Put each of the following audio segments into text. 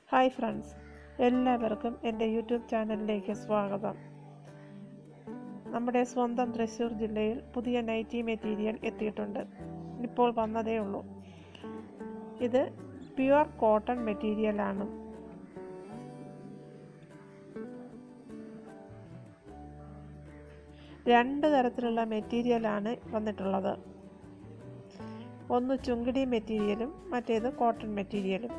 hi friends എല്ലാവർക്കും എൻ്റെ YouTube ചാനലിലേക്ക് സ്വാഗതം നമ്മുടെ സ്വന്തം തൃശ്ശൂർ ജില്ലയിൽ പുതിയ നൈറ്റി മെറ്റീരിയൽ എത്തിയിട്ടുണ്ട് ഇപ്പോൾ വന്നതേ ഉള്ളൂ ഇത് പ്യുവർ കോട്ടൺ മെറ്റീരിയലാണ് രണ്ട് തരത്തിലുള്ള മെറ്റീരിയലാണ് വന്നിട്ടുള്ളത് ഒന്ന് ചുങ്കിടി മെറ്റീരിയലും മറ്റേത് കോട്ടൺ മെറ്റീരിയലും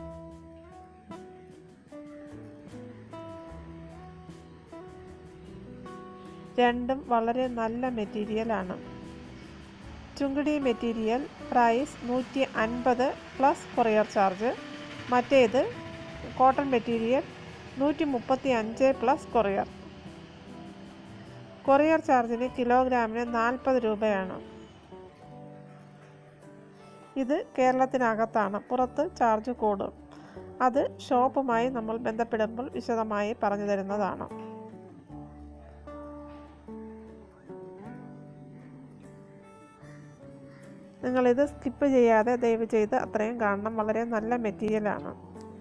രണ്ടും വളരെ നല്ല മെറ്റീരിയലാണ് ചുങ്കിടി മെറ്റീരിയൽ പ്രൈസ് നൂറ്റി അൻപത് പ്ലസ് കൊറിയർ ചാർജ് മറ്റേത് കോട്ടൺ മെറ്റീരിയൽ നൂറ്റി മുപ്പത്തി അഞ്ച് പ്ലസ് കൊറിയർ കൊറിയർ ചാർജിന് കിലോഗ്രാമിന് നാൽപ്പത് രൂപയാണ് ഇത് കേരളത്തിനകത്താണ് പുറത്ത് ചാർജ് കൂടും അത് ഷോപ്പുമായി നമ്മൾ ബന്ധപ്പെടുമ്പോൾ വിശദമായി പറഞ്ഞു തരുന്നതാണ് നിങ്ങളിത് സ്കിപ്പ് ചെയ്യാതെ ദയവ് ചെയ്ത് അത്രയും കാണണം വളരെ നല്ല മെറ്റീരിയലാണ്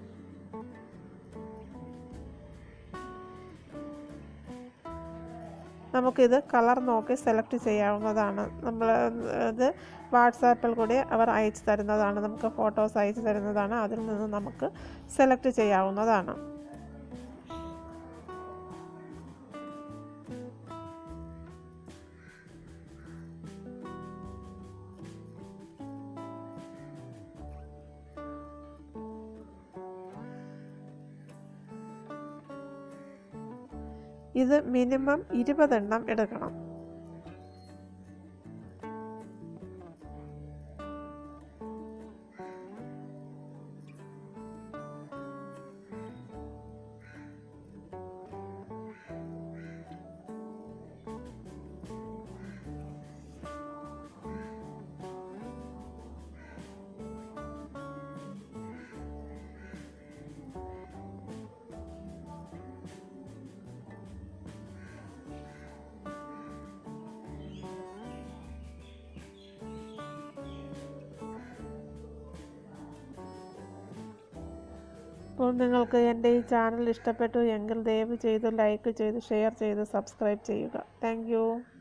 നമുക്കിത് കളർ നോക്കി സെലക്ട് ചെയ്യാവുന്നതാണ് നമ്മൾ ഇത് വാട്സാപ്പിൽ കൂടി അവർ അയച്ചു തരുന്നതാണ് നമുക്ക് ഫോട്ടോസ് അയച്ചു തരുന്നതാണ് അതിൽ നിന്ന് നമുക്ക് സെലക്ട് ചെയ്യാവുന്നതാണ് ഇത് മിനിമം ഇരുപതെണ്ണം എടുക്കണം അപ്പോൾ നിങ്ങൾക്ക് എൻ്റെ ഈ ചാനൽ ഇഷ്ടപ്പെട്ടു എങ്കിൽ ദയവ് ചെയ്ത് ലൈക്ക് ചെയ്ത് ഷെയർ ചെയ്ത് സബ്സ്ക്രൈബ് ചെയ്യുക താങ്ക്